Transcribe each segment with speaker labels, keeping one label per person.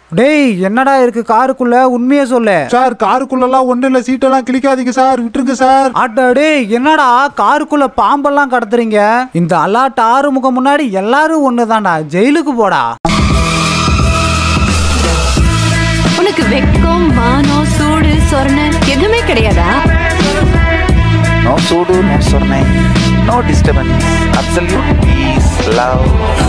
Speaker 1: டேய் என்னடா இருக்கு காருக்குள்ள உண்மையை சொல்லு
Speaker 2: சார் காருக்குள்ளலாம் ஒன்றும் இல்லை சீட்டெல்லாம் கிளிக்காதீங்க சார் விட்டுருங்க சார்
Speaker 1: அடா டேய் என்னடா காருக்குள்ள பாம்பெல்லாம் கடத்துறீங்க இந்த அலாட் ஆறுமுகம் முன்னாடி எல்லாரும் ஒண்ணுதான்டா ஜெயிலுக்கு போடா
Speaker 3: உனக்கு வெக்கம் மானம் சூடு சொரணை எதுவுமே கிடையாதா
Speaker 4: No sudo, no sornai, no disturbance, absolute peace, love.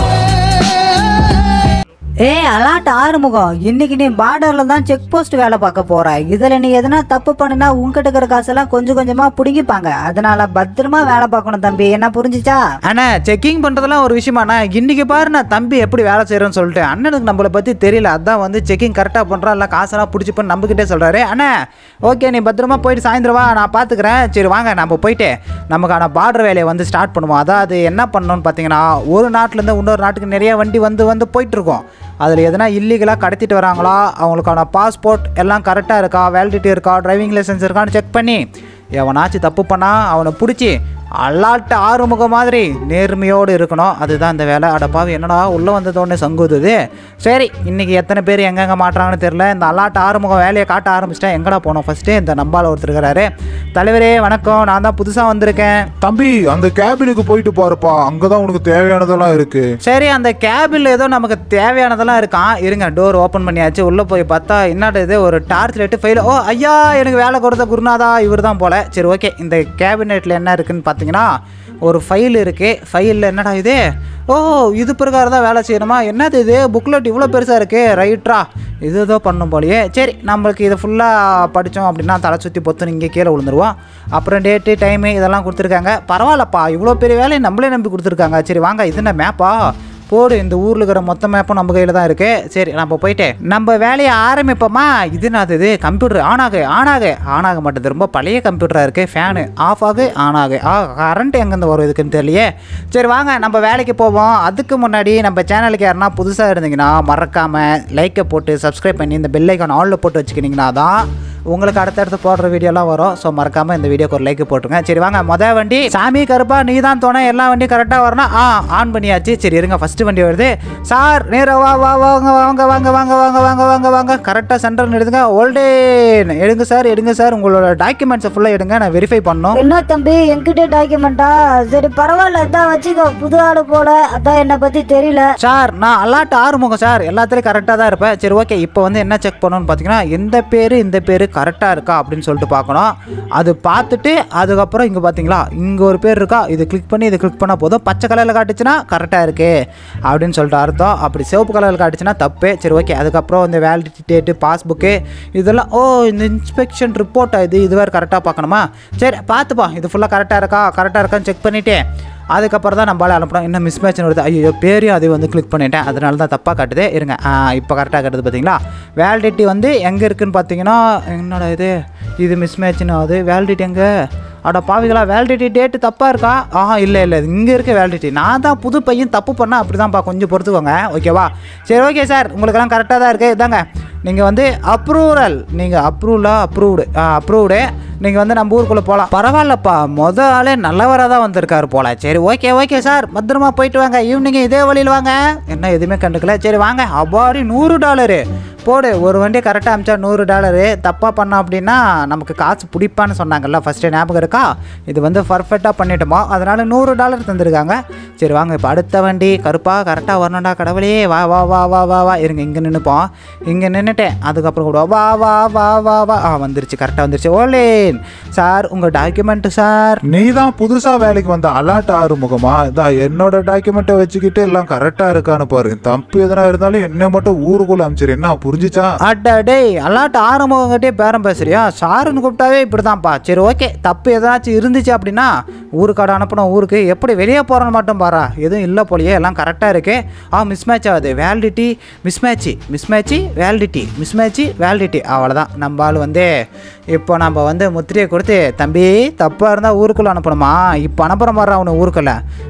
Speaker 5: ஏய் அலாட் ஆறுமுகம் இன்னைக்கு நீ பார்டர்ல தான் செக் போஸ்ட் வேலை பார்க்க போற இதுல நீ எதனா தப்பு பண்ணினா உங்ககிட்ட இருக்கிற காசெல்லாம் கொஞ்சம் கொஞ்சமா புடுங்கிப்பாங்க அதனால பத்திரமா வேலை பார்க்கணும் தம்பி என்ன புரிஞ்சுச்சா
Speaker 1: அண்ணா செக்கிங் பண்றதெல்லாம் ஒரு விஷயமாண்ணா இன்னைக்கு பாரு நான் தம்பி எப்படி வேலை செய்யறேன்னு சொல்லிட்டு அண்ணனுக்கு நம்மளை பத்தி தெரியல அதான் வந்து செக்கிங் கரெக்டாக பண்றா இல்லை காசெல்லாம் பிடிச்சிப்பன்னு நம்பிக்கிட்டே சொல்றாரு அண்ணா ஓகே நீ பத்திரமா போயிட்டு சாயந்தரம் வா நான் பார்த்துக்கிறேன் சரி வாங்க நம்ம போயிட்டு நமக்கான பார்டர் வேலையை வந்து ஸ்டார்ட் பண்ணுவோம் அதாவது என்ன பண்ணணும்னு பார்த்தீங்கன்னா ஒரு நாட்டிலேருந்து இன்னொரு நாட்டுக்கு நிறைய வண்டி வந்து வந்து போயிட்டு இருக்கோம் அதில் எதனா இல்லீகலாக கடத்திட்டு வராங்களா அவங்களுக்கான பாஸ்போர்ட் எல்லாம் கரெக்டாக இருக்கா வேலிடிட்டி இருக்கா டிரைவிங் லைசன்ஸ் இருக்கான்னு செக் பண்ணி எவனாச்சும் தப்பு பண்ணா அவனை பிடிச்சி அல்லாட்டு ஆறுமுகம் மாதிரி நேர்மையோடு இருக்கணும் அதுதான் இந்த வேலை அடப்பாவி என்னடா உள்ளே வந்ததோடனே சங்குதுது சரி இன்னைக்கு எத்தனை பேர் எங்கெங்கே மாட்டுறாங்கன்னு தெரியல இந்த அல்லாட்டு ஆறுமுகம் வேலையை காட்ட ஆரம்பிச்சிட்டா எங்கடா போனோம் ஃபஸ்ட்டு இந்த நம்பால் ஒருத்தர் இருக்கிறாரு தலைவரே வணக்கம் நான் தான் புதுசாக வந்திருக்கேன்
Speaker 2: தம்பி அந்த கேபினுக்கு போயிட்டு போறப்பா அங்கதான் உனக்கு தேவையானதெல்லாம் இருக்கு
Speaker 1: சரி அந்த கேபில் ஏதோ நமக்கு தேவையானதெல்லாம் இருக்கான் இருங்க டோர் ஓப்பன் பண்ணியாச்சு உள்ளே போய் பார்த்தா என்னடா இது ஒரு டார்ச் லைட்டு ஃபைல் ஓ ஐயா எனக்கு வேலை கொடுத்த குருநாதா இவர் தான் போல சரி ஓகே இந்த கேபினெட்டில் என்ன இருக்குன்னு பார்த்தீங்கன்னா ஒரு ஃபைல் இருக்குது ஃபைலில் என்னடா இது ஓ இது பிரகாரம் தான் வேலை செய்யணுமா என்னது இது புக்லெட் இவ்வளோ பெருசாக இருக்கு ரைட்ரா இது ஏதோ பண்ணும் போலயே சரி நம்மளுக்கு இதை ஃபுல்லாக படித்தோம் அப்படின்னா தலை சுற்றி பொத்துன்னு இங்கே கீழே விழுந்துருவோம் அப்புறம் டேட்டு டைமு இதெல்லாம் கொடுத்துருக்காங்க பரவாயில்லப்பா இவ்வளோ பெரிய வேலையை நம்மளே நம்பி கொடுத்துருக்காங்க சரி வாங்க இது என்ன மேப்பா போடு இந்த ஊரில் இருக்கிற மொத்த மேப்பும் நம்ம கையில் தான் இருக்கு சரி நம்ம போயிட்டு நம்ம வேலையை ஆரம்பிப்போமா இது என்னது இது கம்ப்யூட்டர் ஆன் ஆகு ஆன் ஆகு ஆன் ஆக மாட்டேது ரொம்ப பழைய கம்ப்யூட்டராக இருக்குது ஃபேனு ஆஃப் ஆகு ஆன் ஆகு ஆ கரண்ட் எங்கேருந்து வரும் இதுக்குன்னு தெரியலையே சரி வாங்க நம்ம வேலைக்கு போவோம் அதுக்கு முன்னாடி நம்ம சேனலுக்கு யாருன்னா புதுசாக இருந்தீங்கன்னா மறக்காமல் லைக்கை போட்டு சப்ஸ்கிரைப் பண்ணி இந்த பெல் ஐக்கான் ஆலில் போட்டு வச்சுக்கினீங்கன்னா தான் உங்களுக்கு அடுத்தடுத்து போடுற வீடியோலாம் வரும் ஸோ மறக்காமல் இந்த வீடியோக்கு ஒரு லைக் போட்டுருங்க சரி வாங்க மொதல் வண்டி சாமி கருப்பா நீ தான் தோணை எல்லா வண்டியும் கரெக்டாக வரணும் ஆ ஆன் பண்ணியாச்சு சரி இருங்க ஃபஸ்ட்டு வண்டி வருது சார் நேரா வா வா வாங்க வாங்க வாங்க வாங்க வாங்க வாங்க வாங்க வாங்க கரெக்டாக சென்டர்னு எடுங்க ஓல்டேன் எடுங்க சார் எடுங்க சார் உங்களோட டாக்குமெண்ட்ஸை ஃபுல்லாக எடுங்க நான் வெரிஃபை பண்ணணும்
Speaker 5: என்ன தம்பி என்கிட்ட டாக்குமெண்டா சரி பரவாயில்ல அதான் வச்சுக்கோ புது ஆடு போல அதான் என்னை பத்தி தெரியல
Speaker 1: சார் நான் அல்லாட்டு ஆறுமுகம் சார் எல்லாத்துலேயும் கரெக்டாக தான் இருப்பேன் சரி ஓகே இப்போ வந்து என்ன செக் பண்ணணும்னு பார்த்தீங்கன்னா இந்த பேர் இந்த பேர் கரெக்டாக இருக்கா அப்படின்னு சொல்லிட்டு பார்க்கணும் அது பார்த்துட்டு அதுக்கப்புறம் இங்கே பார்த்தீங்களா இங்கே ஒரு பேர் இருக்கா இது கிளிக் பண்ணி இது கிளிக் பண்ணால் போதும் பச்சை கலரில் காட்டுச்சுன்னா கரெக்டாக இருக்கு அப்படின்னு சொல்லிட்டு அர்த்தம் அப்படி சிவப்பு கலரில் காட்டுச்சுன்னா தப்பு சரி ஓகே அதுக்கப்புறம் இந்த வேலிடிட்டி டேட்டு பாஸ்புக்கு இதெல்லாம் ஓ இந்த இன்ஸ்பெக்ஷன் ரிப்போர்ட் இது இது வேறு கரெக்டாக பார்க்கணுமா சரி பார்த்துப்பா இது ஃபுல்லாக கரெக்டாக இருக்கா கரெக்டாக இருக்கான்னு செக் பண்ணிவிட்டு அதுக்கப்புறம் தான் நம்மளால அனுப்பணும் என்ன மிஸ் மேட்ச்னு வருது ஐயோ பேரையும் அதை வந்து கிளிக் பண்ணிட்டேன் அதனால தான் தப்பாக காட்டுது இருங்க இப்போ கரெக்டாக காட்டுது பார்த்தீங்களா வேலிடிட்டி வந்து எங்கே இருக்குன்னு பார்த்தீங்கன்னா என்னடா இது இது மிஸ் மேட்ச்னு ஆகுது வேலிடிட்டி எங்கே அட பாவிகளா வேலிடிட்டி டேட்டு தப்பாக இருக்கா ஆஹா இல்லை இல்லை இங்கே இருக்க வேலிடிட்டி நான் தான் புது பையன் தப்பு பண்ணால் அப்படி தான்ப்பா கொஞ்சம் பொறுத்துக்கோங்க ஓகேவா சரி ஓகே சார் உங்களுக்கெல்லாம் கரெக்டாக தான் இருக்குது இதாங்க நீங்கள் வந்து அப்ரூவல் நீங்கள் அப்ரூவலா அப்ரூவ்டு அப்ரூவ்டு நீங்கள் வந்து நம்ம ஊருக்குள்ளே போகலாம் பரவாயில்லப்பா மொத ஆளே நல்லவராக தான் வந்திருக்காரு போல சரி ஓகே ஓகே சார் பத்திரமா போயிட்டு வாங்க ஈவினிங் இதே வழியில் வாங்க என்ன எதுவுமே கண்டுக்கல சரி வாங்க அபாரி நூறு டாலரு போடு ஒரு வண்டி கரெக்டாக அமிச்சா நூறு டாலரு தப்பாக பண்ணோம் அப்படின்னா நமக்கு காசு பிடிப்பான்னு சொன்னாங்கல்ல ஃபஸ்ட்டு ஞாபகம் இருக்கா இது வந்து பர்ஃபெக்டாக பண்ணிட்டோமோ அதனால் நூறு டாலர் தந்திருக்காங்க சரி வாங்க இப்போ அடுத்த வண்டி கருப்பாக கரெக்டாக வரணும்டா கடவுளே வா வா வா வா வா வா இருங்க இங்கே நின்றுப்போம் இங்கே நின்றுட்டேன் அதுக்கப்புறம் கூட வா வா வா வா வா ஆ வந்துருச்சு கரெக்டாக வந்துருச்சு ஓலேன் சார் உங்கள் டாக்குமெண்ட்டு சார்
Speaker 2: நீ தான் புதுசா வேலைக்கு வந்த அலாட் ஆறுமுகமா இதான் என்னோட டாக்குமெண்ட்டை வச்சுக்கிட்டு எல்லாம் கரெக்டா இருக்கான்னு பாரு தப்பு எதனா இருந்தாலும் என்ன மட்டும் ஊருக்குள்ள அமிச்சிரு என்ன புரிஞ்சுச்சா
Speaker 1: அட்டா டேய் அல்லாட்டு ஆரம்பங்கிட்டே பேரம் பேசுறியா சாருன்னு கூப்பிட்டாவே இப்படி தான்ப்பா சரி ஓகே தப்பு எதாச்சும் இருந்துச்சு அப்படின்னா ஊருக்காட அனுப்பணும் ஊருக்கு எப்படி வெளியே போகிறோன்னு மட்டும் பாரா எதுவும் இல்லை போலயே எல்லாம் கரெக்டாக இருக்கு ஆ மிஸ் மேட்ச் ஆகுது validity mismatch mismatch validity mismatch validity அவ்வளோதான் நம்ம ஆள் வந்து இப்போ நம்ம வந்து முத்திரையை கொடுத்து தம்பி தப்பாக இருந்தால் ஊருக்குள்ளே அனுப்பணுமா இப்போ அனுப்புகிற மாதிரி அவனை ஊருக்குள்ள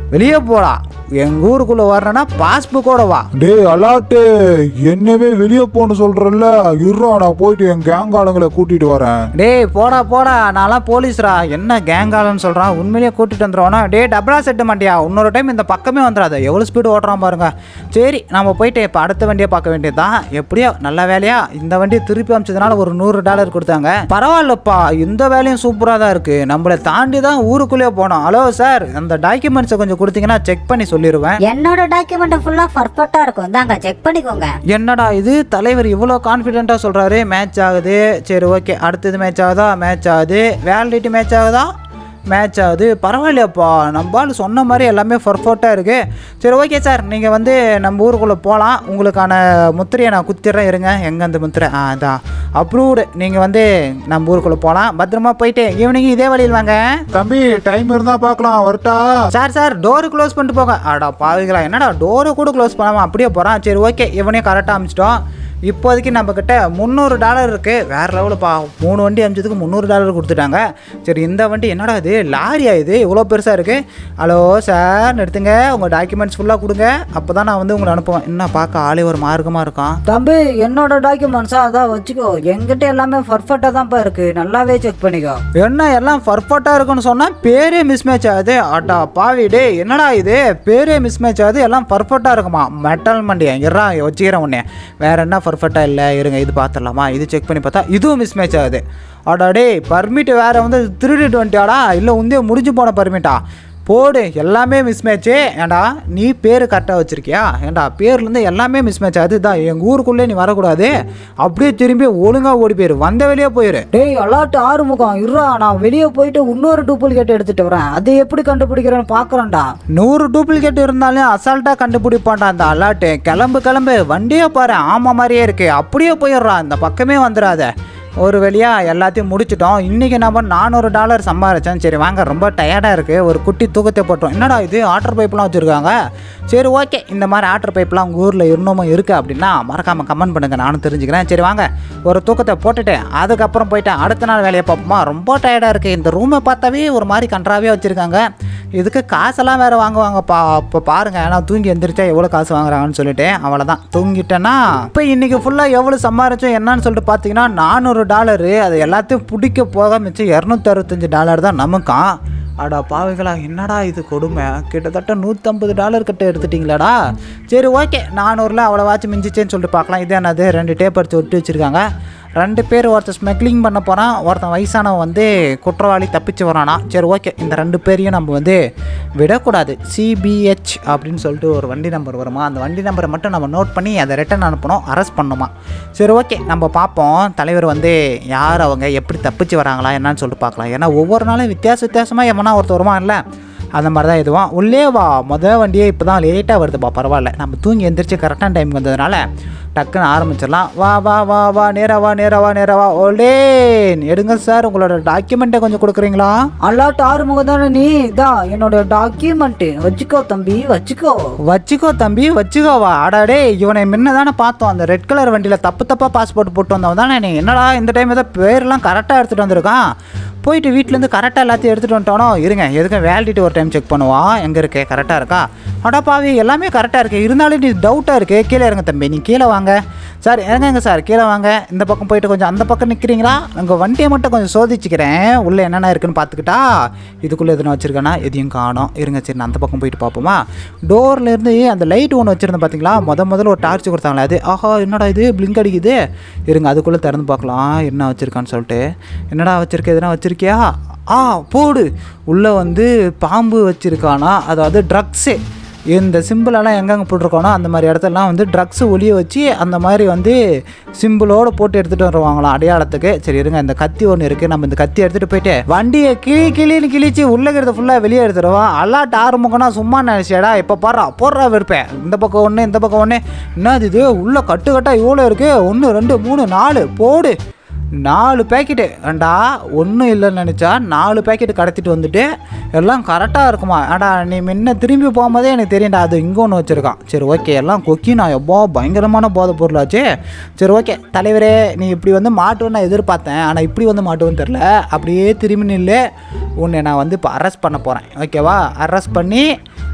Speaker 1: வெளியே போடா எங்கள் ஊருக்குள்ளே வர்றேன்னா பாஸ்புக்கோட வா
Speaker 2: டேய் அலாட்டு என்னவே வெளியே போன்னு சொல்றல்ல இருறா நான் போயிட்டு என் கேங் ஆளுங்களை கூட்டிட்டு வரேன்
Speaker 1: டேய் போடா போடா நான்லாம் போலீஸ்ரா என்ன கேங்காலன்னு சொல்கிறான் உண்மையிலேயே கூட்டிட்டு வந்துடுவானா டேய் டபுளா செட்டு மாட்டியா இன்னொரு டைம் இந்த பக்கமே வந்துடாத எவ்வளோ ஸ்பீடு ஓட்டுறான் பாருங்க சரி நம்ம போயிட்டு இப்போ அடுத்த வண்டியை பார்க்க வேண்டியதுதான் எப்படியோ நல்ல வேலையா இந்த வண்டியை திருப்பி அமைச்சதுனால ஒரு நூறு டாலர் கொடுத்தாங்க பரவாயில்லப்பா இந்த வேலையும் சூப்பராக தான் இருக்குது நம்மளை தாண்டி தான் ஊருக்குள்ளேயே போனோம் ஹலோ சார் அந்த டாக்குமெண்ட்ஸை கொஞ்சம் கொடுத்தீங்கன்னா செக் பண்ணி சொல்லிடுவேன்
Speaker 5: என்னோட டாக்குமெண்ட் ஃபுல்லா பர்ஃபெக்டா இருக்கும் தாங்க செக் பண்ணிக்கோங்க
Speaker 1: என்னடா இது தலைவர் இவ்வளோ கான்ஃபிடென்ட்டாக சொல்கிறாரு மேட்ச் ஆகுது சரி ஓகே அடுத்தது மேட்ச் ஆகுதா மேட்ச் ஆகுது வேலிடிட்டி மேட்ச் ஆகுதா மேட்ச் ஆகுது பரவாயில்லையாப்பா நம்மளால் சொன்ன மாதிரி எல்லாமே பர்ஃபெக்டாக இருக்குது சரி ஓகே சார் நீங்கள் வந்து நம்ம ஊருக்குள்ளே போகலாம் உங்களுக்கான முத்திரையை நான் குத்திடுறேன் இருங்க எங்கே அந்த முத்திரை ஆ அதான் அப்ரூவ்டு நீங்கள் வந்து நம்ம ஊருக்குள்ளே போகலாம் பத்திரமா போயிட்டு ஈவினிங் இதே வழியில் வாங்க
Speaker 2: தம்பி டைம் இருந்தா பார்க்கலாம் வரட்டா
Speaker 1: சார் சார் டோரு க்ளோஸ் பண்ணிட்டு போங்க அடா பாவிங்களா என்னடா டோரை கூட க்ளோஸ் பண்ணாமல் அப்படியே போகிறான் சரி ஓகே இவனையும் கரெக்டாக அமிச்சிட்டோம் இப்போதைக்கு நம்மக்கிட்ட முந்நூறு டாலர் இருக்குது வேறு லெவலுப்பா மூணு வண்டி அமிச்சதுக்கு முந்நூறு டாலர் கொடுத்துட்டாங்க சரி இந்த வண்டி என்னடா இது லாரியா இது இவ்வளோ பெருசாக இருக்குது ஹலோ சார் நிறுத்துங்க உங்கள் டாக்குமெண்ட்ஸ் ஃபுல்லாக கொடுங்க அப்போ தான் நான் வந்து உங்களை அனுப்புவேன் என்ன பார்க்க ஆளே ஒரு மார்க்கமாக இருக்கான்
Speaker 5: தம்பி என்னோட டாக்குமெண்ட்ஸா அதான் வச்சுக்கோ என்கிட்ட எல்லாமே பர்ஃபெக்டா தான்ப்பா இருக்கு நல்லாவே செக் பண்ணிக்கோ
Speaker 1: என்ன எல்லாம் பர்ஃபெக்டாக இருக்குன்னு சொன்னால் பேரே மிஸ்மேட்ச் ஆகுது அட்டா பாவி டே என்னடா இது பேரே மிஸ்மேட்ச் ஆகுது எல்லாம் பர்ஃபெக்டாக இருக்குமா மெட்டல் மண்டியா இறா வச்சுக்கிறேன் உடனே வேற என்ன பர்ஃபெக்டாக இல்லை இருங்க இது பார்த்துடலாமா இது செக் பண்ணி பார்த்தா இதுவும் மிஸ்மேட்ச் ஆகுது அடா டே பர்மிட் வேற வந்து திருடிட்டு வந்துட்டியாடா இல்லை உந்தே முடிஞ்சு போன பர்மிட்டா போடு எல்லாமே மிஸ்மேட்ச்சு ஏன்டா நீ பேர் கரெக்டாக வச்சிருக்கியா ஏன்டா பேர்லேருந்து எல்லாமே மிஸ்மேட்ச் ஆகுது தான் எங்கள் ஊருக்குள்ளே நீ வரக்கூடாது அப்படியே திரும்பி ஒழுங்காக ஓடி போயிரு வந்த வெளியே போயிரு
Speaker 5: டேய் அலாட்டு ஆறுமுகம் இருறா நான் வெளியே போயிட்டு இன்னொரு டூப்ளிகேட் எடுத்துட்டு வரேன் அது எப்படி கண்டுபிடிக்கிறேன்னு பாக்குறேன்டா
Speaker 1: நூறு டூப்ளிகேட் இருந்தாலும் அசால்ட்டாக கண்டுபிடிப்பான்டா அந்த அலாட்டு கிளம்பு கிளம்பு வண்டியே பாரு ஆமாம் மாதிரியே இருக்கு அப்படியே போயிடுறான் இந்த பக்கமே வந்துடாத ஒரு வழியாக எல்லாத்தையும் முடிச்சிட்டோம் இன்றைக்கி நம்ம நானூறு டாலர் சம்பாரிச்சோம் சரி வாங்க ரொம்ப டயர்டாக இருக்குது ஒரு குட்டி தூக்கத்தை போட்டோம் என்னடா இது ஆட்டர் பைப்லாம் வச்சுருக்காங்க சரி ஓகே இந்த மாதிரி ஆட்டர் பைப்லாம் உங்கள் ஊரில் இன்னமும் இருக்குது அப்படின்னா மறக்காமல் கமெண்ட் பண்ணுங்கள் நானும் தெரிஞ்சுக்கிறேன் சரி வாங்க ஒரு தூக்கத்தை போட்டுட்டு அதுக்கப்புறம் போயிட்டு அடுத்த நாள் வேலையை பார்ப்போமா ரொம்ப டயர்டாக இருக்குது இந்த ரூமை பார்த்தாவே ஒரு மாதிரி கன்றாவே வச்சுருக்காங்க இதுக்கு காசெல்லாம் வேறு வாங்குவாங்கப்பா இப்போ பாருங்கள் நான் தூங்கி எந்திரிச்சா எவ்வளோ காசு வாங்குறாங்கன்னு சொல்லிட்டு அவ்வளோதான் தூங்கிட்டேன்னா இப்போ இன்றைக்கி ஃபுல்லாக எவ்வளோ சம்பாரிச்சோம் என்னன்னு சொல்லிட்டு பார்த்தீங்கன்னா நானூறு டாலரு அது எல்லாத்தையும் பிடிக்க போக மிச்சம் இரநூத்தி அறுபத்தஞ்சு டாலர் தான் நமக்கான் அடா பாவிகளா என்னடா இது கொடுமை கிட்டத்தட்ட நூற்றம்பது டாலர் கிட்ட எடுத்துட்டிங்களாடா சரி ஓகே நானூறில் அவ்வளோவாச்சும் மிஞ்சிச்சேன்னு சொல்லிட்டு பார்க்கலாம் இது என்னது ரெண்டு டேப் அடிச்சு ஒட்டி வச்சுருக்காங்க ரெண்டு பேர் ஒருத்தர் ஸ்மக்லிங் பண்ண போகிறான் ஒருத்தன் வயசானவன் வந்து குற்றவாளி தப்பிச்சு வரானா சரி ஓகே இந்த ரெண்டு பேரையும் நம்ம வந்து விடக்கூடாது சிபிஹெச் அப்படின்னு சொல்லிட்டு ஒரு வண்டி நம்பர் வருமா அந்த வண்டி நம்பரை மட்டும் நம்ம நோட் பண்ணி அதை ரிட்டன் அனுப்பணும் அரெஸ்ட் பண்ணணுமா சரி ஓகே நம்ம பார்ப்போம் தலைவர் வந்து யார் அவங்க எப்படி தப்பிச்சு வராங்களா என்னன்னு சொல்லிட்டு பார்க்கலாம் ஏன்னா ஒவ்வொரு நாளும் வித்தியாச வித்தியாசமாக எவனா ஒருத்தர் வருவான் இல்லை அந்த மாதிரி தான் இதுவும் உள்ளே வா மொதல் வண்டியே இப்போ தான் லேட்டாக வருதுப்பா பரவாயில்ல நம்ம தூங்கி எந்திரிச்சு கரெக்டான டைம் வந்ததுனால டக்குன்னு ஆரம்பிச்சிடலாம் வா வா வா வா நேரா வா நேரா வா நேரா வா ஓல்டேன் எடுங்க சார் உங்களோட டாக்குமெண்ட்டை கொஞ்சம் கொடுக்குறீங்களா
Speaker 5: அலாட்டு ஆறுமுகம் தானே நீ தான் என்னோட டாக்குமெண்ட் வச்சுக்கோ தம்பி வச்சுக்கோ
Speaker 1: வச்சுக்கோ தம்பி வச்சுக்கோவா அடாடே இவனை முன்ன தானே பார்த்தோம் அந்த ரெட் கலர் வண்டியில் தப்பு தப்பாக பாஸ்போர்ட் போட்டு வந்தவன் தானே நீ என்னடா இந்த டைம் ஏதோ பேர்லாம் கரெக்டாக எடுத்துகிட்டு வந்திருக்கான் போயிட்டு வீட்டிலேருந்து கரெக்டாக எல்லாத்தையும் எடுத்துகிட்டு வந்துட்டானோ இருங்க எதுக்கும் வேலிடிட்டி ஒரு டைம் செக் பண்ணுவான் எங்கே இருக்கே கரெக்டாக இருக்கா அடா பாவி எல்லாமே கரெக்டாக இருக்குது இருந்தாலும் நீ டவுட்டாக இருக்குது கீழே இறங்க தம்பி நீ கீழே வாங்க சார் இறங்குங்க சார் கீழே வாங்க இந்த பக்கம் போயிட்டு கொஞ்சம் அந்த பக்கம் நிற்கிறீங்களா உங்கள் வண்டியை மட்டும் கொஞ்சம் சோதிச்சுக்கிறேன் உள்ளே என்னென்ன இருக்குன்னு பார்த்துக்கிட்டா இதுக்குள்ளே எதுனா வச்சுருக்கேன்னா எதையும் காணோம் இருங்க சரி நான் அந்த பக்கம் போயிட்டு பார்ப்போமா டோர்லேருந்து அந்த லைட் ஒன்று வச்சுருந்தேன் பார்த்தீங்களா முத முதல்ல ஒரு டார்ச் கொடுத்தாங்களே அது ஆஹா என்னடா இது பிளிங்க் அடிக்குது இருங்க அதுக்குள்ளே திறந்து பார்க்கலாம் என்ன வச்சுருக்கான்னு சொல்லிட்டு என்னடா வச்சுருக்க எதுனா வச்சுருக்கியா ஆ போடு உள்ளே வந்து பாம்பு வச்சுருக்கானா அதாவது ட்ரக்ஸு இந்த சிம்பிளெல்லாம் எங்கெங்கே போட்டிருக்கோனோ அந்த மாதிரி இடத்தெல்லாம் வந்து ட்ரக்ஸ் ஒளிய வச்சு அந்த மாதிரி வந்து சிம்பிளோடு போட்டு எடுத்துகிட்டு வருவாங்களாம் அடையாளத்துக்கு சரி இருங்க இந்த கத்தி ஒன்று இருக்குது நம்ம இந்த கத்தி எடுத்துகிட்டு போயிட்டு வண்டியை கிளி கிளின்னு கிழிச்சு உள்ளே இருக்கிறத ஃபுல்லாக வெளியே எடுத்துருவோம் அல்லாட்டு ஆரம்பிக்கனா சும்மா நினச்சேடா இப்போ பாடுறா போடுறா விருப்பேன் இந்த பக்கம் ஒன்று இந்த பக்கம் ஒன்று என்னது இது உள்ளே கட்டு கட்டாக இவ்வளோ இருக்குது ஒன்று ரெண்டு மூணு நாலு போடு நாலு பேக்கெட்டு ஏண்டா ஒன்றும் இல்லைன்னு நினச்சா நாலு பேக்கெட் கடத்திட்டு வந்துட்டு எல்லாம் கரெக்டாக இருக்குமா ஏடா நீ முன்ன திரும்பி போகும்போதே எனக்கு தெரியும்டா அது இங்கே ஒன்று வச்சுருக்கான் சரி ஓகே எல்லாம் கொக்கி நான் எப்போ பயங்கரமான போதை பொருளாச்சு சரி ஓகே தலைவரே நீ இப்படி வந்து மாட்டுவேன்னு நான் எதிர்பார்த்தேன் ஆனால் இப்படி வந்து மாட்டுவேன்னு தெரில அப்படியே திரும்பி நில்லு உன்னை நான் வந்து இப்போ அரெஸ்ட் பண்ண போகிறேன் ஓகேவா அரெஸ்ட் பண்ணி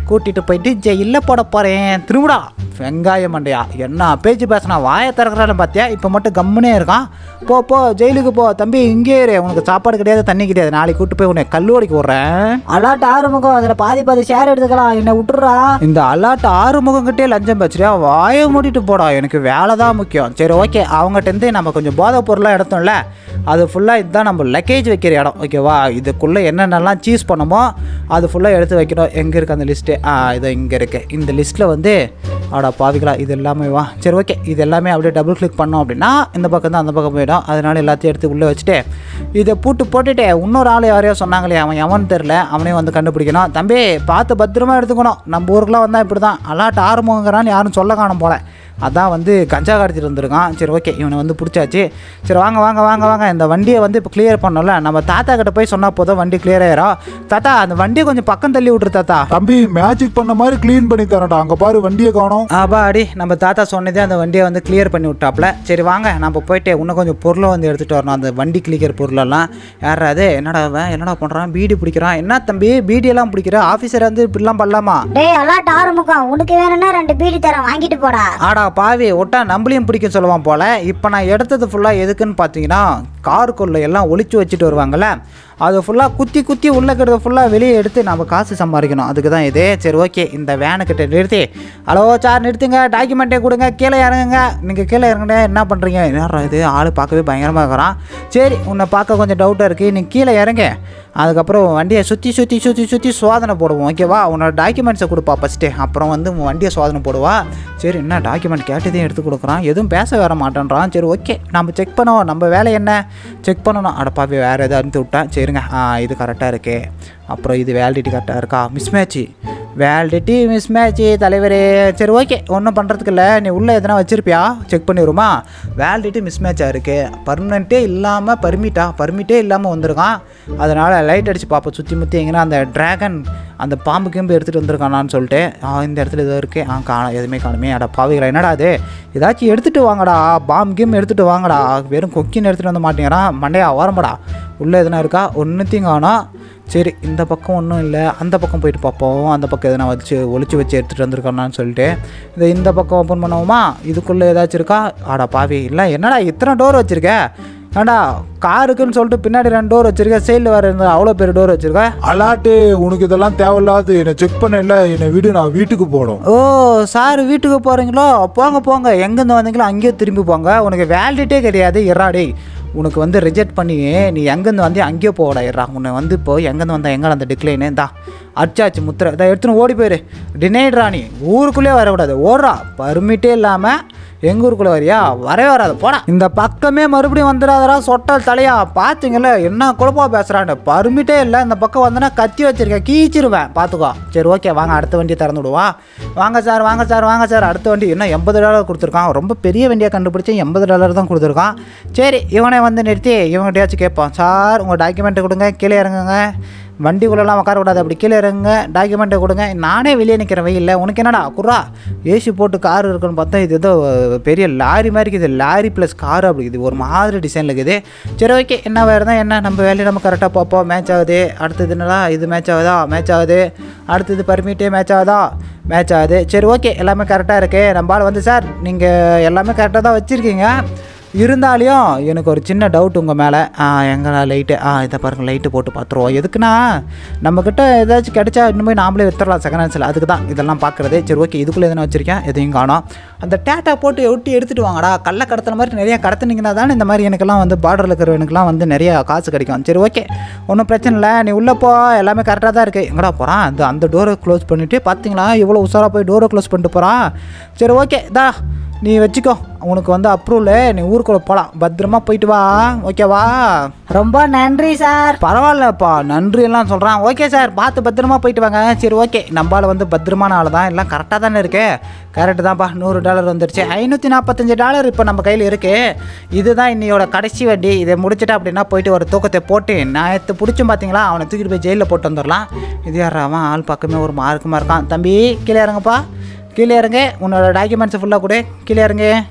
Speaker 1: கூட்டிகிட்டு போயிட்டு ஜெயிலில் போட போகிறேன் திரும்புடா வெங்காய மண்டையா என்ன பேச்சு பேசினா வாயை திறக்கிறான்னு பார்த்தியா இப்போ மட்டும் கம்முனே இருக்கான் போ போ ஜெயிலுக்கு போ தம்பி இங்கே இரு உனக்கு சாப்பாடு கிடையாது தண்ணி கிடையாது நாளைக்கு கூட்டு போய் உன்னை கல்லூரிக்கு விட்றேன்
Speaker 5: அலாட் ஆறுமுகம் அதில் பாதி பாதி ஷேர் எடுத்துக்கலாம் என்னை விட்டுறா
Speaker 1: இந்த அலாட் ஆறுமுகங்கிட்டே லஞ்சம் வச்சுரியா வாயை மூடிட்டு போடா எனக்கு வேலை தான் முக்கியம் சரி ஓகே அவங்ககிட்டருந்து நம்ம கொஞ்சம் போதைப் பொருளாக எடுத்தோம்ல அது ஃபுல்லாக இதுதான் நம்ம லக்கேஜ் வைக்கிற இடம் ஓகேவா இதுக்குள்ளே என்னென்னலாம் சீஸ் பண்ணமோ அது ஃபுல்லாக எடுத்து வைக்கணும் எங்கே இருக்குது அந்த லிஸ்ட்டு ஆ இது இங்கே இருக்குது இந்த லிஸ்ட்டில் வந்து ஆடா பாவிகளா இது எல்லாமே வா சரி ஓகே இது எல்லாமே அப்படியே டபுள் கிளிக் பண்ணோம் அப்படின்னா இந்த பக்கம் தான் அந்த பக்கம் போயிடும் அதனால எல்லாத்தையும் எடுத்து உள்ளே வச்சுட்டு இதை பூட்டு போட்டுட்டு இன்னொரு ஆள் யாரையோ சொன்னாங்களே அவன் எவன் தெரில அவனையும் வந்து கண்டுபிடிக்கணும் தம்பி பார்த்து பத்திரமா எடுத்துக்கணும் நம்ம ஊருக்குலாம் வந்தால் இப்படி தான் அலாட் ஆரம்பங்கிறான்னு யாரும் சொல்ல காணும் போல அதான் வந்து கஞ்சா கடத்திட்டு வந்திருக்கான் சரி ஓகே இவனை வந்து பிடிச்சாச்சு சரி வாங்க வாங்க வாங்க வாங்க இந்த வண்டியை வந்து இப்போ கிளியர் பண்ணோம்ல நம்ம தாத்தா கிட்ட போய் சொன்னால் போதும் வண்டி கிளியர் ஆயிரும் தாத்தா அந்த வண்டியை கொஞ்சம் பக்கம் தள்ளி விட்ரு தாத்தா
Speaker 2: தம்பி மேஜிக் பண்ண மாதிரி க்ளீன் பண்ணி தரேன்டா அங்க பாரு வண்டியை காணோம்
Speaker 1: ஆபா அடி நம்ம தாத்தா சொன்னதே அந்த வண்டியை வந்து கிளியர் பண்ணி விட்டாப்ல சரி வாங்க நம்ம போயிட்டு இன்னும் கொஞ்சம் பொருளை வந்து எடுத்துகிட்டு வரணும் அந்த வண்டி கிளிக்கிற பொருளெல்லாம் யாரா அது என்னடா அவன் என்னடா பண்ணுறான் பீடி பிடிக்கிறான் என்ன தம்பி பீடியெல்லாம் பிடிக்கிற ஆஃபீஸர் வந்து இப்படிலாம் பண்ணலாமா
Speaker 6: டேய் அலாட் ஆறுமுகம் உனக்கு வேணும்னா ரெண்டு பீடி தரேன் வாங்கிட்டு போடா
Speaker 1: ஆடா பாவி ஒட்டா நம்மளையும் பிடிக்கும் சொல்லுவான் போல இப்போ நான் எடுத்தது ஃபுல்லாக எதுக்குன்னு பார்த்தீங்கன்னா காருக்குள்ள எல்லாம் ஒளிச்சு வச்சுட்டு வருவாங்கல்ல அது ஃபுல்லாக குத்தி குத்தி உள்ள இருக்கிறத ஃபுல்லாக வெளியே எடுத்து நம்ம காசு சம்பாதிக்கணும் அதுக்கு தான் இது சரி ஓகே இந்த வேனுக்கிட்ட நிறுத்தி ஹலோ சார் நிறுத்துங்க டாக்குமெண்ட்டே கொடுங்க கீழே இறங்குங்க நீங்கள் கீழே இறங்குங்க என்ன பண்ணுறீங்க என்ன இது ஆள் பார்க்கவே பயங்கரமாக இருக்கிறான் சரி உன்னை பார்க்க கொஞ்சம் டவுட்டாக இருக்குது நீ கீழே இறங்க அதுக்கப்புறம் வண்டியை சுற்றி சுற்றி சுற்றி சுற்றி சோதனை போடுவோம் ஓகேவா உன்னோட டாக்குமெண்ட்ஸை கொடுப்பா ஃபஸ்ட்டு அப்புறம் வந்து உன் வண்டியை சோதனை போடுவா சரி என்ன டாக்குமெண்ட் கேட்டதையும் எடுத்து கொடுக்குறான் எதுவும் பேச வர மாட்டேன்றான் சரி ஓகே நம்ம செக் பண்ணுவோம் நம்ம வேலை என்ன செக் பண்ணணும் அடப்பாவே வேறு எதாவது அனுப்பி விட்டேன் சரிங்க ஆ இது கரெக்டாக இருக்கே அப்புறம் இது வேலிடிட்டி கரெக்டாக இருக்கா mismatch validity mismatch தலைவரே சரி ஓகே ஒன்றும் பண்ணுறதுக்கு இல்லை நீ உள்ளே எதனா வச்சிருப்பியா செக் பண்ணிடுமா வேலிடிட்டி மிஸ் மேட்சாக இருக்குது பர்மனெண்ட்டே இல்லாமல் பர்மிட்டா பர்மிட்டே இல்லாமல் வந்திருக்கான் அதனால் லைட் அடித்து பார்ப்போம் சுற்றி முற்றி எங்கன்னா அந்த ட்ராகன் அந்த பாம்பு கிம்பு எடுத்துகிட்டு வந்திருக்கானான்னு சொல்லிட்டு ஆ இந்த இடத்துல ஏதோ இருக்குது ஆ காண எதுவுமே காணுமே அட பாவிகளா என்னடா அது ஏதாச்சும் எடுத்துகிட்டு வாங்கடா பாம்பு கிம் எடுத்துகிட்டு வாங்கடா வெறும் கொக்கின்னு எடுத்துகிட்டு வந்து மாட்டேங்கிறான் மண்டையா ஓரம்படா உள்ளே எதுனா இருக்கா ஒன்றுத்தையும் காணோம் சரி இந்த பக்கம் ஒன்றும் இல்லை அந்த பக்கம் போயிட்டு பார்ப்போம் அந்த பக்கம் எதனா வச்சு ஒளிச்சு வச்சு எடுத்துகிட்டு வந்திருக்கானான்னு சொல்லிட்டு இந்த இந்த பக்கம் ஓப்பன் பண்ணுவோமா இதுக்குள்ளே ஏதாச்சும் இருக்கா ஆடா பாவி இல்லை என்னடா இத்தனை டோர் வச்சுருக்க ஏண்டா காருக்குன்னு சொல்லிட்டு பின்னாடி ரெண்டு டோர் வச்சிருக்க சைடில் வேறு இருந்தால் அவ்வளோ பெரிய டோர் வச்சிருக்க
Speaker 2: அலாட்டு உனக்கு இதெல்லாம் தேவையில்லாது என்னை செக் பண்ண இல்லை என்னை விடு நான் வீட்டுக்கு போகணும்
Speaker 1: ஓ சார் வீட்டுக்கு போகிறீங்களோ போங்க போங்க எங்கேருந்து வந்தீங்களோ அங்கேயே திரும்பி போங்க உனக்கு வேலிடிட்டே கிடையாது இறாடே உனக்கு வந்து ரிஜெக்ட் பண்ணி நீ எங்கேருந்து வந்து அங்கேயே போடா இறா உன்னை வந்து இப்போ எங்கேருந்து வந்தா எங்கே அந்த டிக்ளைனு தா அடிச்சாச்சு முத்திரை இதை எடுத்துன்னு ஓடி போயிரு டினைட்ரா நீ ஊருக்குள்ளே வரக்கூடாது ஓடுறா பர்மிட்டே இல்லாமல் எங்கள் ஊருக்குள்ளே வரியா வரவே வராது போடா இந்த பக்கமே மறுபடியும் வந்துடாதடா சொட்டல் தலையா பார்த்தீங்களா என்ன குழப்பா பேசுகிறான்னு பர்மிட்டே இல்லை இந்த பக்கம் வந்தனா கத்தி வச்சிருக்கேன் கீச்சிருவேன் பார்த்துக்கோ சரி ஓகே வாங்க அடுத்த வண்டியை திறந்து விடுவா வாங்க சார் வாங்க சார் வாங்க சார் அடுத்த வண்டி என்ன எண்பது டாலர் கொடுத்துருக்கான் ரொம்ப பெரிய வண்டியாக கண்டுபிடிச்சி எண்பது டாலர் தான் கொடுத்துருக்கான் சரி இவனை வந்து நிறுத்தி இவங்ககிட்டயாச்சும் கேட்போம் சார் உங்கள் டாக்குமெண்ட்டை கொடுங்க கீழே இறங்குங்க வண்டிக்குள்ளெல்லாம் உட்கார விடாது அப்படி கீழே இறங்குங்க டாக்குமெண்ட்டை கொடுங்க நானே வெளியே நிற்கிறேன் வெயில்ல உனக்கு என்னடா குர்ரா ஏசி போட்டு கார் இருக்குன்னு பார்த்தா இது ஏதோ பெரிய லாரி மாதிரி இருக்குது லாரி ப்ளஸ் கார் அப்படி இது ஒரு மாதிரி டிசைனில் இருக்குது சரி ஓகே என்ன வேறு தான் என்ன நம்ம வேலையை நம்ம கரெக்டாக பார்ப்போம் மேட்ச் ஆகுது அடுத்தது என்னடா இது மேட்ச் ஆகுதா மேட்ச் ஆகுது அடுத்தது பர்மிட்டே மேட்ச் ஆகுதா மேட்ச் ஆகுது சரி ஓகே எல்லாமே கரெக்டாக இருக்கு நம்மளால் வந்து சார் நீங்கள் எல்லாமே கரெக்டாக தான் வச்சுருக்கீங்க இருந்தாலையும் எனக்கு ஒரு சின்ன டவுட் உங்கள் மேலே எங்கடா லைட்டு ஆ இதை பாருங்கள் லைட்டு போட்டு பார்த்துருவோம் எதுக்குன்னா நம்மக்கிட்ட ஏதாச்சும் கிடைச்சா இன்னுமே நாமளே வித்துடலாம் செகண்ட் ஹேண்ட்ஸில் அதுக்கு தான் இதெல்லாம் பார்க்குறது சரி ஓகே இதுக்குள்ளே எதுனா வச்சுருக்கேன் எதையும் காணோம் அந்த டேட்டா போட்டு ஒட்டி எடுத்துகிட்டு வாங்கடா கள்ள கடத்துன மாதிரி நிறைய கடத்துனீங்கன்னா தானே இந்த மாதிரி எனக்கெல்லாம் வந்து பார்டரில் இருக்கிறவனுக்குலாம் வந்து நிறைய காசு கிடைக்கும் சரி ஓகே ஒன்றும் பிரச்சனை இல்லை நீ உள்ளே போ எல்லாமே கரெக்டாக தான் இருக்குது எங்கடா போகிறான் அந்த அந்த டோரை க்ளோஸ் பண்ணிவிட்டு பார்த்தீங்களா இவ்வளோ உஷாராக போய் டோரை க்ளோஸ் பண்ணிட்டு போகிறான் சரி ஓகே தா நீ வச்சுக்கோ உனக்கு வந்து அப்ரூவல் நீ ஊருக்குள்ள போகலாம் பத்திரமா போயிட்டு வா ஓகேவா
Speaker 5: ரொம்ப நன்றி சார்
Speaker 1: பரவாயில்லப்பா நன்றி எல்லாம் சொல்கிறான் ஓகே சார் பார்த்து பத்திரமா போயிட்டு வாங்க சரி ஓகே நம்மளால் வந்து பத்திரமான ஆள் தான் எல்லாம் கரெக்டாக தானே இருக்கு கரெக்டு தான்ப்பா நூறு டாலர் வந்துருச்சு ஐநூற்றி நாற்பத்தஞ்சு டாலர் இப்போ நம்ம கையில் இருக்கு இதுதான் இன்னையோட கடைசி வண்டி இதை முடிச்சிட்டா அப்படின்னா போயிட்டு ஒரு தூக்கத்தை போட்டு நான் எடுத்து பிடிச்சும் பார்த்தீங்களா அவனை தூக்கிட்டு போய் ஜெயிலில் போட்டு வந்துடலாம் இது யாரா அவன் ஆள் பக்கமே ஒரு மார்க்கமாக இருக்கான் தம்பி கீழே இறங்கப்பா கீழே இறங்க உன்னோட டாக்குமெண்ட்ஸ் ஃபுல்லாக கொடு கீழே இறங்க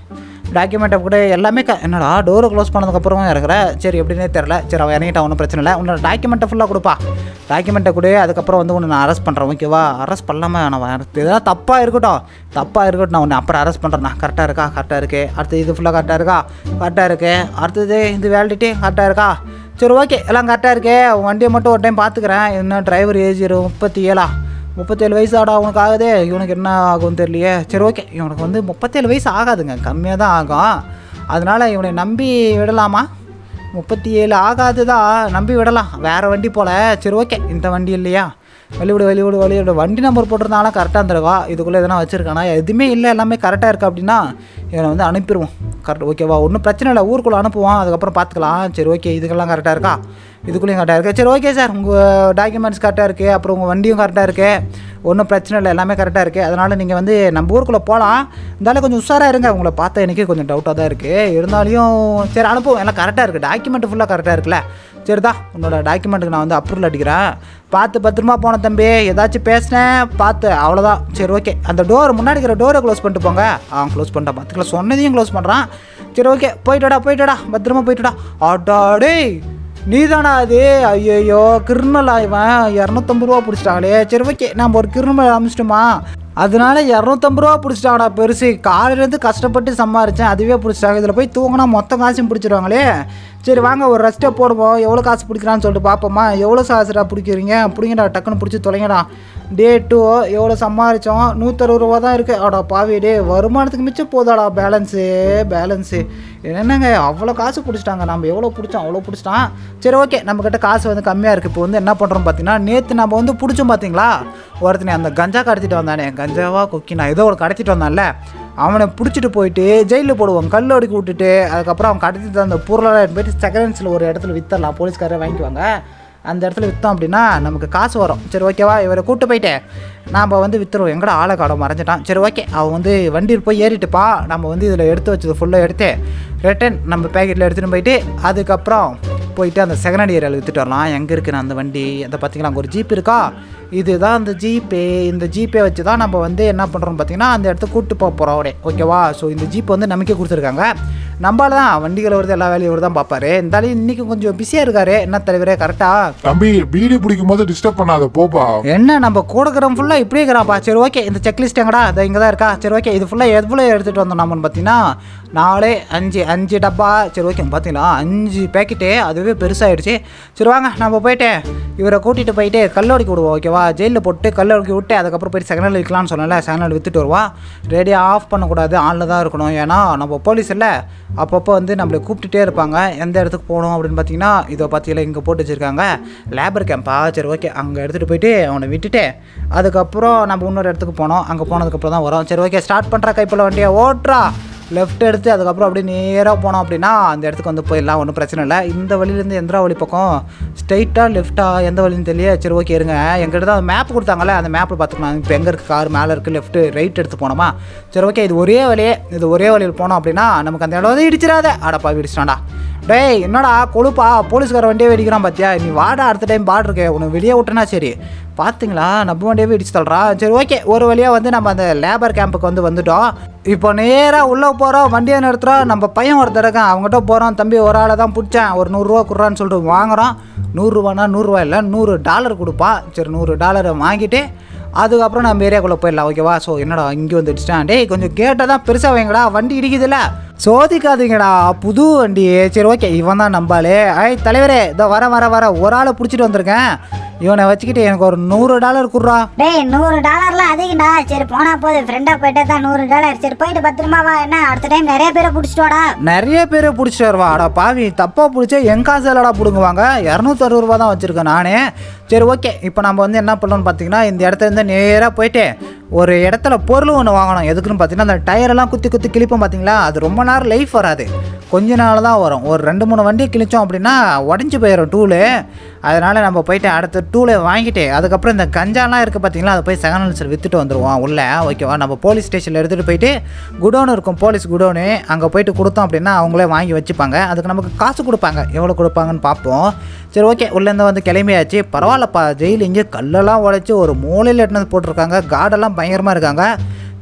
Speaker 1: டாக்குமெண்ட்டை கூட எல்லாமே க என்னடா டோரை க்ளோஸ் பண்ணதுக்கப்புறமா இறக்குற சரி எப்படின்னே தெரில சரி அவன் இறங்கிட்டான் ஒன்றும் பிரச்சனை இல்லை உன்னோட டாக்குமெண்ட்டை ஃபுல்லாக கொடுப்பா டாக்குமெண்ட்டை கொடு அதுக்கப்புறம் வந்து உன்னை நான் அரெஸ்ட் பண்ணுறேன் ஓகேவா அரெஸ்ட் பண்ணாமல் நான் இதெல்லாம் தப்பாக இருக்கட்டும் தப்பாக இருக்கட்டும் நான் உன்னை அப்புறம் அரெஸ்ட் பண்ணுறேன் நான் கரெக்டாக இருக்கா கரெக்டாக இருக்கு அடுத்து இது ஃபுல்லாக கரெக்டாக இருக்கா கரெக்டாக இருக்கு அடுத்தது இது வேலிடிட்டி கரெக்டாக இருக்கா சரி ஓகே எல்லாம் கரெக்டாக இருக்கே உன் வண்டியை மட்டும் ஒரு டைம் பார்த்துக்கிறேன் என்ன டிரைவர் ஏஜ் முப்பத்தி ஏழா முப்பத்தேழு வயசு ஆடா உனக்கு ஆகுதே இவனுக்கு என்ன ஆகும்னு தெரியலையே சரி ஓகே இவனுக்கு வந்து முப்பத்தேழு வயசு ஆகாதுங்க கம்மியாக தான் ஆகும் அதனால் இவனை நம்பி விடலாமா முப்பத்தி ஏழு ஆகாது தான் நம்பி விடலாம் வேறு வண்டி போல சரி ஓகே இந்த வண்டி இல்லையா வெளிவிடு வெளிவிடு வெளிவிடு வண்டி நம்பர் போட்டிருந்தாலும் கரெக்டாக இருந்திருக்கா இதுக்குள்ளே எதனா வச்சுருக்கானா எதுவுமே இல்லை எல்லாமே கரெக்டாக இருக்குது அப்படின்னா இவனை வந்து அனுப்பிடுவோம் கரெக்ட் ஓகேவா ஒன்றும் பிரச்சனை இல்லை ஊருக்குள்ளே அனுப்புவோம் அதுக்கப்புறம் பார்த்துக்கலாம் சரி ஓகே இதுக்கெல்லாம் கரெக்டாக இருக்கா இதுக்குள்ளேயும் கரெக்டாக இருக்குது சரி ஓகே சார் உங்கள் டாக்குமெண்ட்ஸ் கரெக்டாக இருக்குது அப்புறம் உங்கள் வண்டியும் கரெக்டாக இருக்குது ஒன்றும் பிரச்சனை இல்லை எல்லாமே கரெக்டாக இருக்குது அதனால் நீங்கள் வந்து நம்ம ஊருக்குள்ளே போகலாம் இருந்தாலும் கொஞ்சம் உஷாராக இருங்க உங்களை பார்த்தா எனக்கே கொஞ்சம் டவுட்டாக தான் இருக்குது இருந்தாலும் சரி அனுப்புவோம் எல்லாம் கரெக்டாக இருக்குது டாக்குமெண்ட் ஃபுல்லாக கரெக்டாக இருக்குல்ல சரி தான் உன்னோட டாக்குமெண்ட்டுக்கு நான் வந்து அப்ரூவல் அடிக்கிறேன் பார்த்து பத்திரமா போன தம்பி ஏதாச்சும் பேசினேன் பார்த்து அவ்வளோதான் சரி ஓகே அந்த டோர் முன்னாடி இருக்கிற டோரை க்ளோஸ் பண்ணிட்டு போங்க ஆ க்ளோஸ் பண்ணிட்டேன் பார்த்துக்கலாம் சொன்னதையும் க்ளோஸ் பண்ணுறான் சரி ஓகே போயிட்டடா போயிட்டடா பத்திரமா போயிட்டடா அடாடே நீதானா அது ஐயோ கிரிமினல் இவன் இரநூத்தம்பது ரூபா பிடிச்சிட்டாங்களே சரி ஓகே நம்ம ஒரு கிரிமினல் அமிச்சிட்டோமா அதனால இரநூத்தம்பது ரூபா பிடிச்சிட்டாங்கடா பெருசு காலையிலேருந்து கஷ்டப்பட்டு சம்பாரிச்சேன் அதுவே பிடிச்சிட்டாங்க இதில் போய் தூங்கினா மொத்த காசும் பிடிச்சிடுவாங்களே சரி வாங்க ஒரு ரெஸ்ட்டை போடுவோம் எவ்வளோ காசு பிடிக்கிறான்னு சொல்லிட்டு பார்ப்போமா எவ்வளோ காசுடா பிடிக்கிறீங்க பிடிங்கடா டக்குன்னு பிடிச்சி தொலைங்கடா டே டூ எவ்வளோ சம்பாரிச்சோம் நூற்றறுபது ரூபா தான் இருக்குது அடா பாவி டே வருமானத்துக்கு மிச்சம் போதாடா பேலன்ஸு பேலன்ஸு என்னங்க அவ்வளோ காசு பிடிச்சிட்டாங்க நம்ம எவ்வளோ பிடிச்சோம் அவ்வளோ பிடிச்சிட்டான் சரி ஓகே நம்மக்கிட்ட காசு வந்து கம்மியாக இருக்குது இப்போ வந்து என்ன பண்ணுறோம் பார்த்தீங்கன்னா நேற்று நம்ம வந்து பிடிச்சோம் பார்த்தீங்களா ஒருத்தனை அந்த கஞ்சா கடத்திட்டு வந்தானே கஞ்சாவா கொக்கி நான் ஏதோ ஒரு கடத்திட்டு வந்தான்ல அவனை பிடிச்சிட்டு போயிட்டு ஜெயிலில் போடுவோம் கல் அடுக்கி விட்டுட்டு அதுக்கப்புறம் அவன் கடத்திட்டு அந்த பொருளெல்லாம் எடுத்து போயிட்டு செகண்ட்ஸில் ஒரு இடத்துல வித்தரலாம் போலீஸ்காரே வாங்கிக்குவாங்க அந்த இடத்துல விற்றோம் அப்படின்னா நமக்கு காசு வரும் சரி ஓகேவா இவரை கூட்டு போயிட்டு நாம் வந்து விற்றுருவோம் எங்கடா ஆளை காடம் மறைஞ்சிட்டான் சரி ஓகே அவன் வந்து வண்டியில் போய் ஏறிட்டுப்பா நம்ம வந்து இதில் எடுத்து வச்சது ஃபுல்லாக எடுத்து ரிட்டன் நம்ம பேக்கெட்டில் எடுத்துகிட்டு போயிட்டு அதுக்கப்புறம் போயிட்டு அந்த செகண்ட் ஹேண்ட் ஏரியாவில் விற்றுட்டு வரலாம் எங்கே இருக்குது அந்த வண்டி அதை பார்த்தீங்களா அங்கே ஒரு ஜீப் இருக்கா இதுதான் அந்த ஜீப்பே இந்த ஜீப்பே வச்சு தான் நம்ம வந்து என்ன பண்ணுறோம் பார்த்தீங்கன்னா அந்த இடத்துக்கு கூப்பிட்டு போக போகிறோம் அப்படியே ஓகேவா ஸோ இந்த ஜீப் வந்து நமக்கே கொடுத்துருக்காங்க நம்மளால தான் வண்டிகள் வருது எல்லா வேலையும் இவர் தான் பார்ப்பாரு இருந்தாலும் இன்றைக்கி கொஞ்சம் பிஸியாக இருக்காரு என்ன தலைவரே கரெக்டாக
Speaker 2: தம்பி பீடி பிடிக்கும் போது டிஸ்டர்ப் பண்ணாத போப்பா
Speaker 1: என்ன நம்ம கூடக்கிறோம் ஃபுல்லாக இப்படியே இருக்கிறாப்பா சரி ஓகே இந்த செக்லிஸ்ட் எங்கடா அது இங்கே தான் இருக்கா சரி ஓகே இது ஃபுல்லாக எவ்வளோ எடுத்துகிட்டு வந்தோம் நம்மன்னு பார்த்தீங்கன்னா நாலு அஞ்சு அஞ்சு டப்பா சரி ஓகே பார்த்தீங்களா அஞ்சு பேக்கெட்டு அதுவே பெருசாகிடுச்சு சரி வாங்க நம்ம போயிட்டு இவரை கூட்டிகிட்டு போயிட்டு கல்லோடிக்கு விடுவோம் ஓகேவா ஜெயிலில் போட்டு கல்லோடிக்கு விட்டு அதுக்கப்புறம் போய் செகண்ட் ஹேண்ட் விற்கலாம்னு சொன்னல செகண்ட் ஹேண்ட் விற்றுட்டு வருவான் ரெடியாக ஆஃப் பண்ணக்கூடாது ஆனில் தான் இருக்கணும் ஏன்னா நம்ம போலீஸ் இல்லை அப்பப்போ வந்து நம்மளை கூப்பிட்டுட்டே இருப்பாங்க எந்த இடத்துக்கு போகணும் அப்படின்னு பார்த்தீங்கன்னா இதை பார்த்தீங்களா இங்கே போட்டு வச்சுருக்காங்க லேபர் கேம்பா சரி ஓகே அங்கே எடுத்துகிட்டு போயிட்டு அவனை விட்டுட்டு அதுக்கப்புறம் நம்ம இன்னொரு இடத்துக்கு போனோம் அங்கே போனதுக்கப்புறம் தான் வரோம் சரி ஓகே ஸ்டார்ட் பண்ணுறா கைப்பில் வண்டியை ஓட்டுறா லெஃப்ட் எடுத்து அதுக்கப்புறம் அப்படியே நேராக போனோம் அப்படின்னா அந்த இடத்துக்கு வந்து போயிடலாம் ஒன்றும் பிரச்சனை இல்லை இந்த வழியிலேருந்து எந்திரா வழி பக்கம் ஸ்ட்ரைட்டாக லெஃப்ட்டாக எந்த வழின்னு தெரியல சரி ஓகே இருங்க எங்கிட்ட தான் மேப் கொடுத்தாங்கல்ல அந்த மேப்பில் பார்த்துக்கலாம் இப்போ எங்கே இருக்குது கார் மேலே இருக்குது லெஃப்ட்டு ரைட் எடுத்து போனோமா சரி ஓகே இது ஒரே வழியே இது ஒரே வழியில் போனோம் அப்படின்னா நமக்கு அந்த இடம் வந்து இடிச்சிடாத அடப்பா இடிச்சிட்டான்டா டேய் என்னடா கொழுப்பா போலீஸ்கார வண்டியே வெடிக்கிறான் பார்த்தியா நீ வாடா அடுத்த டைம் பாடு இருக்கே உனக்கு வெளியே விட்டனா சரி பார்த்தீங்களா நம்ம வண்டியவே இடிச்சு தள்ளுறா சரி ஓகே ஒரு வழியாக வந்து நம்ம அந்த லேபர் கேம்புக்கு வந்து வந்துட்டோம் இப்போ நேராக உள்ளே போகிறோம் வண்டியை நிறுத்துறோம் நம்ம பையன் ஒருத்தர் இருக்கான் அவங்ககிட்ட போகிறோம் தம்பி ஒரு ஆளை தான் பிடிச்சேன் ஒரு நூறுரூவா கொடுறான்னு சொல்லிட்டு வாங்குறோம் நூறுரூவானா நூறுரூவா இல்லை நூறு டாலர் கொடுப்பா சரி நூறு டாலரை வாங்கிட்டு அதுக்கப்புறம் நம்ம ஏரியாக்குள்ளே போயிடலாம் ஓகேவா ஸோ என்னடா இங்கே வந்து இடிச்சிட்டான் டேய் கொஞ்சம் கேட்டை தான் பெருசாக வைங்கடா வண்டி இடிக்குதுல்ல சோதிக்காதீங்கடா புது வண்டி சரி ஓகே இவன் தான் நம்பாளே ஐய் தலைவரே இதோ வர வர வர ஒரு ஆளை பிடிச்சிட்டு வந்திருக்கேன் இவனை வச்சுக்கிட்டு எனக்கு ஒரு நூறு டாலர் கொடுறா
Speaker 6: டேய் நூறு டாலர்லாம் அதிகம்டா சரி போனா போது ஃப்ரெண்டா போயிட்டே தான் நூறு டாலர் சரி போயிட்டு பத்திரமா வா என்ன அடுத்த டைம் நிறைய பேரை பிடிச்சிட்டு வாடா
Speaker 1: நிறைய பேர் பிடிச்சிட்டு வருவா அடா பாவி தப்பாக பிடிச்சா என் காசு இல்லடா பிடுங்குவாங்க இரநூத்தி அறுபது ரூபா தான் வச்சுருக்கேன் நானே சரி ஓகே இப்போ நம்ம வந்து என்ன பண்ணணும்னு பார்த்தீங்கன்னா இந்த இடத்துல இருந்து நேராக போயிட்டு ஒரு இடத்துல பொருள் ஒன்று வாங்கணும் எதுக்குன்னு பார்த்தீங்கன்னா அந்த டயரெல்லாம் குத்தி குத்தி கிழிப்போம் பார்த்தீங்களா அது ரொம்ப நேரம் லைஃப் வராது கொஞ்ச நாள் தான் வரும் ஒரு ரெண்டு மூணு வண்டி கிழிச்சோம் அப்படின்னா உடஞ்சி போயிடும் டூலு அதனால் நம்ம போயிட்டு அடுத்த டூலை வாங்கிட்டு அதுக்கப்புறம் இந்த கஞ்சாலாம் இருக்குது பார்த்தீங்களா அதை போய் செகண்ட் ஹேண்ட்ஸில் விற்றுட்டு வந்துடுவோம் உள்ளே ஓகேவா நம்ம போலீஸ் ஸ்டேஷனில் எடுத்துகிட்டு போயிட்டு குடோன் இருக்கும் போலீஸ் குடோனு அங்கே போயிட்டு கொடுத்தோம் அப்படின்னா அவங்களே வாங்கி வச்சுப்பாங்க அதுக்கு நமக்கு காசு கொடுப்பாங்க எவ்வளோ கொடுப்பாங்கன்னு பார்ப்போம் சரி ஓகே உள்ளேருந்து வந்து கிளம்பியாச்சு பரவாயில்லப்பா ஜெயில் இங்கே கல்லெல்லாம் உடைச்சி ஒரு மூலையில் எட்டுனது போட்டிருக்காங்க கார்டெல்லாம் பயங்கரமாக இருக்காங்க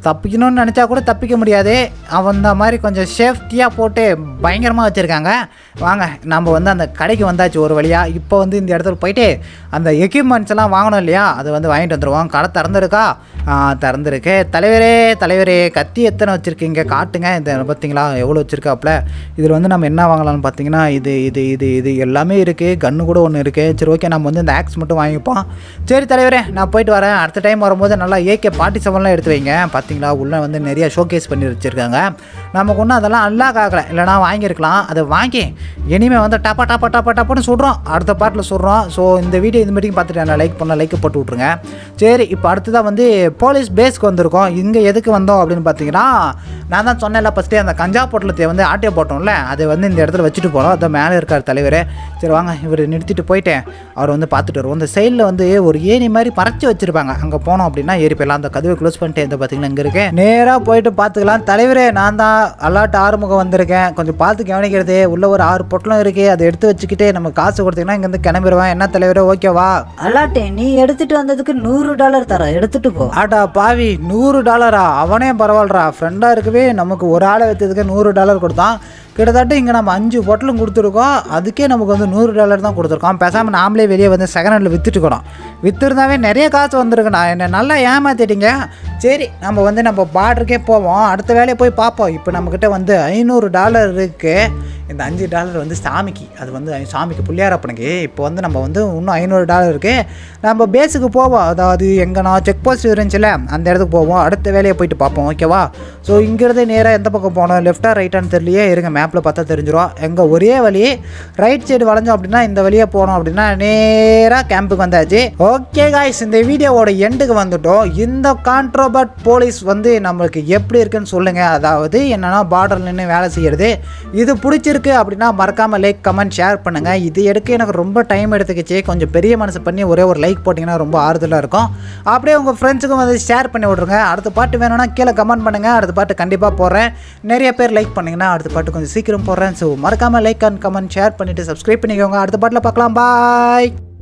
Speaker 1: தப்பிக்கணும்னு நினச்சா கூட தப்பிக்க முடியாது அவன் இந்த மாதிரி கொஞ்சம் சேஃப்டியாக போட்டு பயங்கரமாக வச்சுருக்காங்க வாங்க நம்ம வந்து அந்த கடைக்கு வந்தாச்சு ஒரு வழியாக இப்போ வந்து இந்த இடத்துல போயிட்டு அந்த எக்யூப்மெண்ட்ஸ் எல்லாம் வாங்கணும் இல்லையா அதை வந்து வாங்கிட்டு வந்துடுவோம் கடை திறந்துருக்கா ஆ, திறந்துருக்கு தலைவரே தலைவரே கத்தி எத்தனை வச்சுருக்கீங்க காட்டுங்க இந்த பார்த்தீங்களா எவ்வளோ வச்சுருக்காப்புல இதில் வந்து நம்ம என்ன வாங்கலாம்னு பார்த்தீங்கன்னா இது இது இது இது எல்லாமே இருக்குது கன்று கூட ஒன்று இருக்குது சரி ஓகே நம்ம வந்து இந்த ஆக்ஸ் மட்டும் வாங்கிப்போம் சரி தலைவரே நான் போயிட்டு வரேன் அடுத்த டைம் வரும்போது நல்லா ஏகே பார்ட்டி செவன்லாம் எடுத்து வைங்க பார்த்தீங்களா உள்ளே வந்து நிறைய ஷோகேஸ் பண்ணி வச்சுருக்காங்க நமக்கு ஒன்றும் அதெல்லாம் அல்லாக் ஆகலை இல்லைனா வாங்கியிருக்கலாம் அதை வாங்கி இனிமேல் வந்து டப்பா டப்பா டப்பா டப்பான்னு சுடுறோம் அடுத்த பாட்டில் சுடுறோம் ஸோ இந்த வீடியோ இது மட்டும் பார்த்துட்டு நான் லைக் பண்ண லைக் போட்டு விட்ருங்க சரி இப்போ அடுத்ததாக வந்து போலீஸ் பேஸ்க்கு வந்திருக்கோம் இங்கே எதுக்கு வந்தோம் அப்படின்னு பார்த்தீங்கன்னா நான் தான் சொன்னேன்ல ஃபஸ்ட்டே அந்த கஞ்சா பொட்டலத்தை வந்து ஆட்டிய போட்டோம்ல அதை வந்து இந்த இடத்துல வச்சுட்டு போகிறோம் அதான் மேலே இருக்கார் தலைவர் சரி வாங்க இவர் நிறுத்திட்டு போயிட்டேன் அவர் வந்து பார்த்துட்டு வருவோம் இந்த சைடில் வந்து ஒரு ஏணி மாதிரி மறைச்சி வச்சுருப்பாங்க அங்கே போனோம் அப்படின்னா ஏறி போயிடலாம் அந்த கதவை க்ளோஸ் பண்ணிட்டு இந்த பார்த்தீங்கன்னா இங்கே இருக்கேன் நேராக போயிட்டு பார்த்துக்கலாம் தலைவரே நான் தான் அல்லாட்டு ஆறுமுகம் வந்திருக்கேன் கொஞ்சம் பார்த்து கவனிக்கிறது உள்ள ஒரு ஆறு பொட்டலம் இருக்குது அதை எடுத்து வச்சுக்கிட்டு நம்ம காசு கொடுத்தீங்கன்னா இங்கேருந்து கிளம்பிடுவேன் என்ன தலைவரே ஓகேவா
Speaker 5: அல்லாட்டே நீ எடுத்துட்டு வந்ததுக்கு நூறு டாலர் தரோம் எடுத்துட்டு போ
Speaker 1: ஆடா பாவி நூறு டாலரா அவனே பரவாயில்லடா ஃப்ரெண்டாக இருக்கவே நமக்கு ஒரு ஆளை வைத்ததுக்கு நூறு டாலர் கொடுத்தான் கிட்டத்தட்ட இங்கே நம்ம அஞ்சு பொட்டலும் கொடுத்துருக்கோம் அதுக்கே நமக்கு வந்து நூறு டாலர் தான் கொடுத்துருக்கோம் பேசாமல் நாமளே வெளியே வந்து செகண்ட் ஹேண்டில் விற்றுட்டுக்கிறோம் விற்றுருந்தாவே நிறைய காசு வந்திருக்குண்ணா என்னை நல்லா ஏமாத்திட்டீங்க சரி நம்ம வந்து நம்ம பார்டருக்கே போவோம் அடுத்த வேலையை போய் பார்ப்போம் இப்போ நம்மக்கிட்ட வந்து ஐநூறு டாலர் இருக்குது இந்த அஞ்சு டாலர் வந்து சாமிக்கு அது வந்து சாமிக்கு பிள்ளையாரப்பனுக்கு இப்போ வந்து நம்ம வந்து இன்னும் ஐநூறு டாலர் இருக்குது நம்ம பேஸுக்கு போவோம் அதாவது எங்கன்னா செக் போஸ்ட் இருந்துச்சுல அந்த இடத்துக்கு போவோம் அடுத்த வேலையை போயிட்டு பார்ப்போம் ஓகேவா ஸோ இங்கேருந்து நேராக எந்த பக்கம் போகணும் லெஃப்டாக ரைட்டான்னு தெரியலையே இருங்க மேப்பில் பார்த்தா தெரிஞ்சிடும் எங்கள் ஒரே வழி ரைட் சைடு வளைஞ்சோம் அப்படின்னா இந்த வழியாக போனோம் அப்படின்னா நேராக கேம்புக்கு வந்தாச்சு ஓகே காய்ஸ் இந்த வீடியோவோட எண்டுக்கு வந்துட்டோம் இந்த கான்ட்ரோபர்ட் போலீஸ் வந்து நம்மளுக்கு எப்படி இருக்குன்னு சொல்லுங்கள் அதாவது என்னென்னா பார்டர் நின்று வேலை செய்கிறது இது பிடிச்சிருக்கு அப்படின்னா மறக்காமல் லைக் கமெண்ட் ஷேர் பண்ணுங்கள் இது எடுக்க எனக்கு ரொம்ப டைம் எடுத்துக்கிச்சு கொஞ்சம் பெரிய மனசு பண்ணி ஒரே ஒரு லைக் போட்டிங்கன்னா ரொம்ப ஆறுதலாக இருக்கும் அப்படியே உங்கள் ஃப்ரெண்ட்ஸுக்கும் வந்து ஷேர் பண்ணி விட்ருங்க அடுத்த பாட்டு வேணும்னா கீழே கமெண்ட் பண்ணுங்கள் அடுத்த பாட்டு கண்டிப்பாக போடுறேன் நிறைய பேர் லைக் பண்ணிங்கன்னா அடுத்த பாட்டு கொஞ்சம் சீக்கிரம் போடுறேன் ஸோ மறக்காமல் லைக் அண்ட் கமெண்ட் ஷேர் பண்ணிவிட்டு சப்ஸ்கிரைப் பண்ணிக்கோங்க அடுத்த பாட்டில் பார்க்கலாம் பாய்